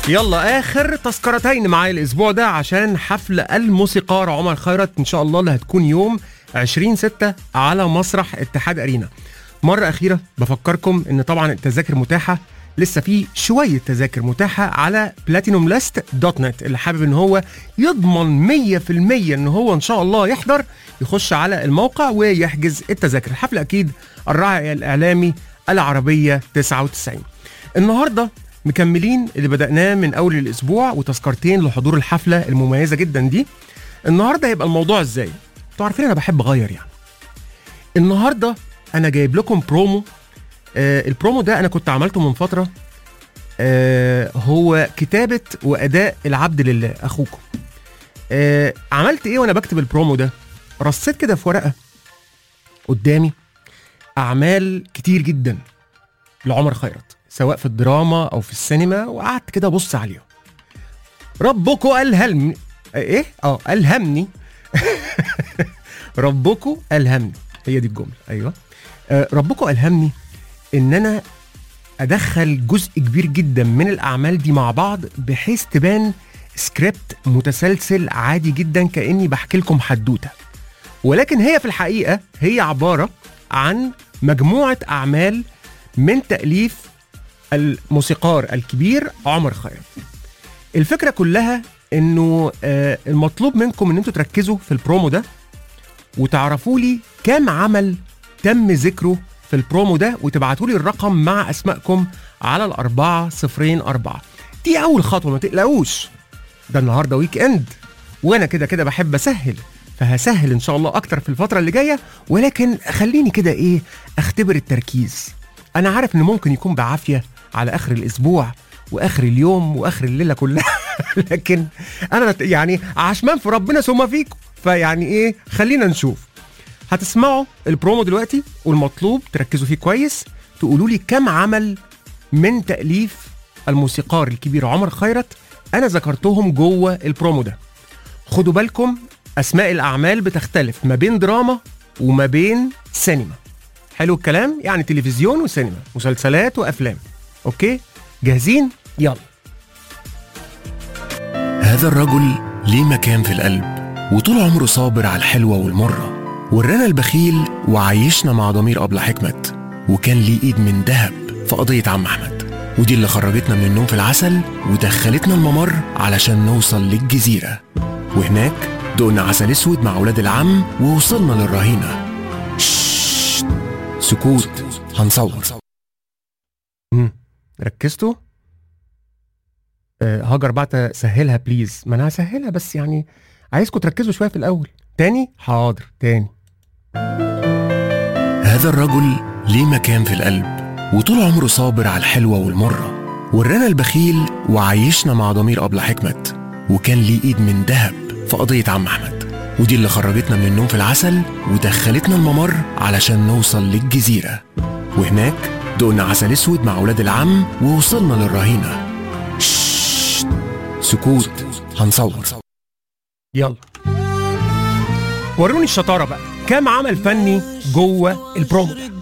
يلا اخر تذكرتين معايا الاسبوع ده عشان حفل الموسيقار عمر خيرت ان شاء الله اللي هتكون يوم 20 6 على مسرح اتحاد ارينا مره اخيره بفكركم ان طبعا التذاكر متاحه لسه في شويه تذاكر متاحه على بلاتينوم ليست دوت نت اللي حابب ان هو يضمن 100% ان هو ان شاء الله يحضر يخش على الموقع ويحجز التذاكر الحفل اكيد الراعي الاعلامي العربيه 99 النهارده مكملين اللي بدأناه من أول الأسبوع وتذكرتين لحضور الحفلة المميزة جدا دي النهاردة هيبقى الموضوع إزاي؟ انتوا عارفين أنا بحب أغير يعني النهاردة أنا جايب لكم برومو آه البرومو ده أنا كنت عملته من فترة آه هو كتابة وأداء العبد لله أخوكم آه عملت إيه وأنا بكتب البرومو ده؟ رصيت كده في ورقة قدامي أعمال كتير جدا لعمر خيرت سواء في الدراما او في السينما وقعدت كده ابص عليهم ربكم الهمني ايه اه الهمني ربكم الهمني هي دي الجمله ايوه آه ربكم الهمني ان انا ادخل جزء كبير جدا من الاعمال دي مع بعض بحيث تبان سكريبت متسلسل عادي جدا كاني بحكي لكم حدوته ولكن هي في الحقيقه هي عباره عن مجموعه اعمال من تاليف الموسيقار الكبير عمر خيرت الفكره كلها انه آه المطلوب منكم ان انتوا تركزوا في البرومو ده وتعرفوا لي كام عمل تم ذكره في البرومو ده وتبعتوا لي الرقم مع اسمائكم على الأربعة صفرين أربعة دي أول خطوة ما تقلقوش ده النهاردة ويك إند وأنا كده كده بحب أسهل فهسهل إن شاء الله أكتر في الفترة اللي جاية ولكن خليني كده إيه أختبر التركيز أنا عارف إن ممكن يكون بعافية على اخر الاسبوع واخر اليوم واخر الليله كلها لكن انا يعني عشمان في ربنا ثم فيكم فيعني ايه خلينا نشوف هتسمعوا البرومو دلوقتي والمطلوب تركزوا فيه كويس تقولوا لي كم عمل من تاليف الموسيقار الكبير عمر خيرت انا ذكرتهم جوه البرومو ده خدوا بالكم اسماء الاعمال بتختلف ما بين دراما وما بين سينما حلو الكلام يعني تلفزيون وسينما مسلسلات وافلام اوكي جاهزين يلا هذا الرجل ليه مكان في القلب وطول عمره صابر على الحلوة والمرة ورانا البخيل وعايشنا مع ضمير أبلة حكمت وكان ليه إيد من ذهب في قضية عم أحمد ودي اللي خرجتنا من النوم في العسل ودخلتنا الممر علشان نوصل للجزيرة وهناك دقنا عسل اسود مع ولاد العم ووصلنا للرهينة ششت سكوت هنصور مم. ركزتوا أه هاجر بعت سهلها بليز ما انا هسهلها بس يعني عايزكم تركزوا شويه في الاول تاني حاضر تاني هذا الرجل ليه مكان في القلب وطول عمره صابر على الحلوة والمرة ورانا البخيل وعايشنا مع ضمير أبلة حكمت وكان ليه إيد من ذهب في قضية عم أحمد ودي اللي خرجتنا من النوم في العسل ودخلتنا الممر علشان نوصل للجزيرة وهناك دقنا عسل اسود مع ولاد العم ووصلنا للرهينة ششت سكوت هنصور يلا وروني الشطاره بقى كام عمل فني جوه البرومو ده